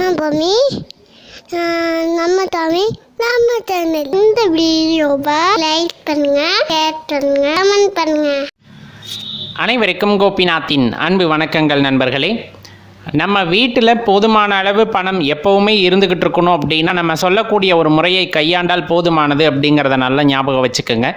நான் பொம்மி நம்ம தமிழ் நம்ம சேனல் இந்த வீடியோவை லைக் பண்ணுங்க ஷேர் பண்ணுங்க கமெண்ட் பண்ணுங்க அனைவருக்கும் கோபிநாத்தின் அன்பு வணக்கங்கள் நண்பர்களே நம்ம வீட்டில் போதுமான அளவு பணம் எப்போவுமே இருந்துக்கிட்டு இருக்கணும் அப்படின்னா நம்ம சொல்லக்கூடிய ஒரு முறையை கையாண்டால் போதுமானது அப்படிங்கிறத நல்லா ஞாபகம் வச்சுக்கோங்க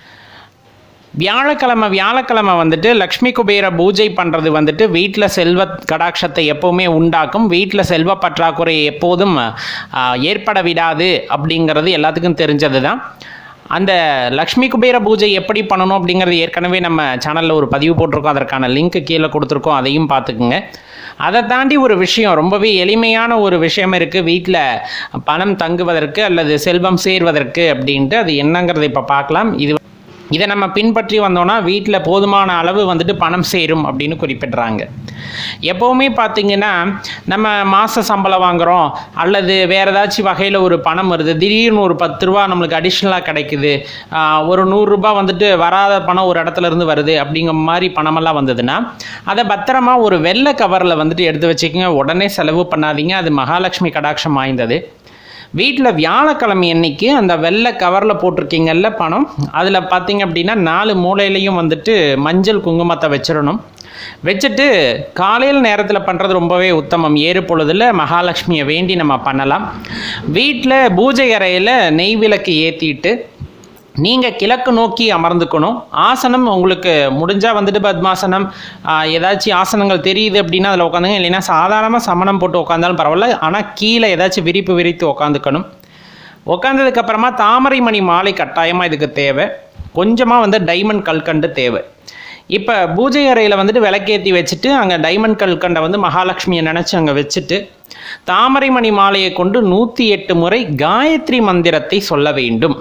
வியாழக்கிழமை வியாழக்கிழமை வந்துட்டு லக்ஷ்மி குபேர பூஜை பண்ணுறது வந்துட்டு வீட்டில் செல்வ கடாட்சத்தை எப்போவுமே உண்டாக்கும் வீட்டில் செல்வ பற்றாக்குறை எப்போதும் ஆ, ஏற்பட விடாது அப்படிங்கிறது எல்லாத்துக்கும் தெரிஞ்சது தான் அந்த லக்ஷ்மி குபேர பூஜை எப்படி பண்ணணும் அப்படிங்கிறது ஏற்கனவே நம்ம சேனலில் ஒரு பதிவு போட்டிருக்கோம் அதற்கான லிங்க் கீழே கொடுத்துருக்கோம் அதையும் பார்த்துக்குங்க அதை தாண்டி ஒரு விஷயம் ரொம்பவே எளிமையான ஒரு விஷயம் இருக்குது வீட்டில் பணம் தங்குவதற்கு அல்லது செல்வம் சேர்வதற்கு அப்படின்ட்டு அது என்னங்கிறத இப்போ பார்க்கலாம் இது இதை நம்ம பின்பற்றி வந்தோம்னா வீட்டில் போதுமான அளவு வந்துட்டு பணம் சேரும் அப்படின்னு குறிப்பிடுறாங்க எப்போவுமே பார்த்தீங்கன்னா நம்ம மாத சம்பளம் வாங்குகிறோம் அல்லது வேறு ஏதாச்சும் வகையில் ஒரு பணம் வருது திடீர்னு ஒரு பத்து ரூபா நம்மளுக்கு அடிஷ்னலாக கிடைக்குது ஆஹ் ஒரு நூறுரூபா வந்துட்டு வராத பணம் ஒரு இடத்துல இருந்து வருது அப்படிங்கிற மாதிரி பணமெல்லாம் வந்ததுன்னா அதை பத்திரமா ஒரு வெள்ளை கவரில் வந்துட்டு எடுத்து வச்சுக்கோங்க உடனே செலவு பண்ணாதீங்க அது மகாலட்சுமி கடாட்சம் வாய்ந்தது வீட்டில் வியாழக்கிழமை அன்னைக்கு அந்த வெள்ளை கவரில் போட்டிருக்கீங்கல்ல பணம் அதில் பார்த்தீங்க அப்படின்னா நாலு மூலையிலையும் வந்துட்டு மஞ்சள் குங்குமத்தை வச்சிடணும் வச்சுட்டு காலையில் நேரத்தில் பண்ணுறது ரொம்பவே உத்தமம் ஏறு பொழுதில் மகாலட்சுமியை வேண்டி நம்ம பண்ணலாம் வீட்டில் பூஜை அறையில் நெய் விளக்கு ஏற்றிட்டு நீங்கள் கிழக்கு நோக்கி அமர்ந்துக்கணும் ஆசனம் உங்களுக்கு முடிஞ்சால் வந்துட்டு பத்மாசனம் ஆஹ், ஏதாச்சும் ஆசனங்கள் தெரியுது அப்படின்னா அதில் உட்காந்துங்க இல்லைன்னா சாதாரணமாக சமணம் போட்டு உட்காந்தாலும் பரவாயில்ல ஆனால் கீழே ஏதாச்சும் விரிப்பு விரித்து உட்காந்துக்கணும் உட்காந்ததுக்கப்புறமா தாமரை மணி மாலை கட்டாயமாக இதுக்கு தேவை கொஞ்சமாக வந்து டைமண்ட் கல்கண்டு தேவை இப்போ பூஜை அறையில் வந்துட்டு விளக்கேற்றி வச்சுட்டு அங்கே டைமண்ட் கல்கண்டை வந்து மகாலட்சுமியை நினச்சி அங்கே வச்சுட்டு தாமரை மணி மாலையை கொண்டு நூற்றி எட்டு முறை காயத்ரி மந்திரத்தை சொல்ல வேண்டும்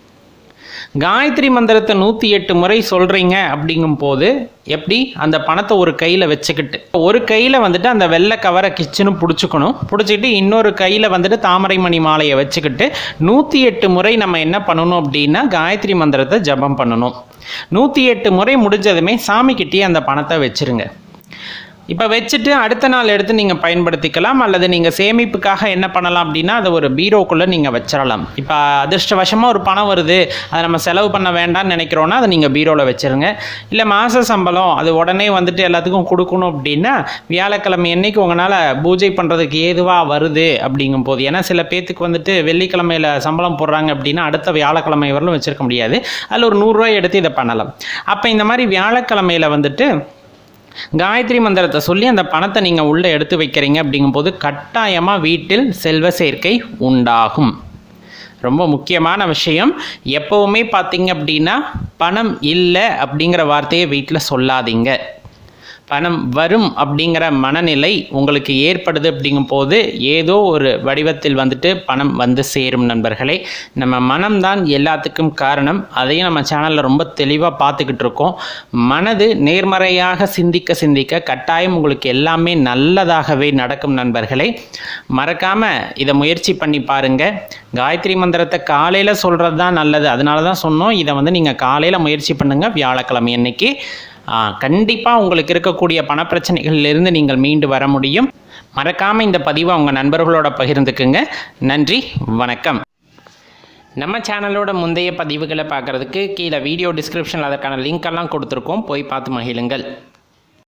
காயத்ரி மந்திரத்தை நூற்றி எட்டு முறை சொல்கிறீங்க அப்படிங்கும் போது எப்படி அந்த பணத்தை ஒரு கையில் வச்சுக்கிட்டு ஒரு கையில் வந்துட்டு அந்த வெள்ளை கவரை கிச்சனும் பிடிச்சிக்கணும் பிடிச்சிக்கிட்டு இன்னொரு கையில் வந்துட்டு தாமரை மணி மாலையை வச்சுக்கிட்டு நூற்றி எட்டு முறை நம்ம என்ன பண்ணணும் அப்படின்னா காயத்ரி மந்திரத்தை ஜபம் பண்ணணும் நூற்றி எட்டு முறை முடிஞ்சதுமே சாமிக்கிட்டே அந்த பணத்தை வச்சிருங்க இப்போ வச்சுட்டு அடுத்த நாள் எடுத்து நீங்கள் பயன்படுத்திக்கலாம் அல்லது நீங்கள் சேமிப்புக்காக என்ன பண்ணலாம் அப்படின்னா அதை ஒரு பீரோக்குள்ளே நீங்கள் வச்சிடலாம் இப்போ அதிர்ஷ்டவசமாக ஒரு பணம் வருது அதை நம்ம செலவு பண்ண வேண்டாம்னு நினைக்கிறோன்னா அதை நீங்கள் பீரோவில் வச்சிருங்க இல்லை மாத சம்பளம் அது உடனே வந்துட்டு எல்லாத்துக்கும் கொடுக்கணும் அப்படின்னா வியாழக்கிழமை என்னைக்கு உங்களால் பூஜை பண்ணுறதுக்கு ஏதுவாக வருது அப்படிங்கும் போது ஏன்னா சில பேத்துக்கு வந்துட்டு வெள்ளிக்கிழமையில் சம்பளம் போடுறாங்க அப்படின்னா அடுத்த வியாழக்கிழமை வரலும் வச்சிருக்க முடியாது அதில் ஒரு நூறுரூவா எடுத்து இதை பண்ணலாம் அப்போ இந்த மாதிரி வியாழக்கிழமையில் வந்துட்டு காயத்ரி மந்திரத்தை சொல்லி அந்த பணத்தை நீங்கள் உள்ளே எடுத்து வைக்கிறீங்க அப்படிங்கும்போது கட்டாயமாக வீட்டில் செல்வ சேர்க்கை உண்டாகும் ரொம்ப முக்கியமான விஷயம் எப்போவுமே பார்த்தீங்க அப்படின்னா பணம் இல்லை அப்படிங்கிற வார்த்தையை வீட்டில் சொல்லாதீங்க பணம் வரும் அப்படிங்கிற மனநிலை உங்களுக்கு ஏற்படுது அப்படிங்கும்போது ஏதோ ஒரு வடிவத்தில் வந்துட்டு பணம் வந்து சேரும் நண்பர்களே நம்ம மனம்தான் எல்லாத்துக்கும் காரணம் அதையும் நம்ம சேனலில் ரொம்ப தெளிவாக பார்த்துக்கிட்டு இருக்கோம் மனது நேர்மறையாக சிந்திக்க சிந்திக்க கட்டாயம் உங்களுக்கு எல்லாமே நல்லதாகவே நடக்கும் நண்பர்களே மறக்காமல் இதை முயற்சி பண்ணி பாருங்கள் காயத்ரி மந்திரத்தை காலையில் சொல்கிறது தான் நல்லது அதனால தான் சொன்னோம் இதை வந்து நீங்கள் காலையில் முயற்சி பண்ணுங்கள் வியாழக்கிழமை அன்னைக்கு கண்டிப்பாக உங்களுக்கு இருக்கக்கூடிய பணப்பிரச்சனைகளிலிருந்து நீங்கள் மீண்டு வர முடியும் மறக்காமல் இந்த பதிவை உங்கள் நண்பர்களோட பகிர்ந்துக்குங்க நன்றி வணக்கம் நம்ம சேனலோட முந்தைய பதிவுகளை பார்க்குறதுக்கு கீழே வீடியோ டிஸ்கிரிப்ஷனில் அதற்கான லிங்க் எல்லாம் கொடுத்துருக்கோம் போய் பார்த்து மகிழுங்கள்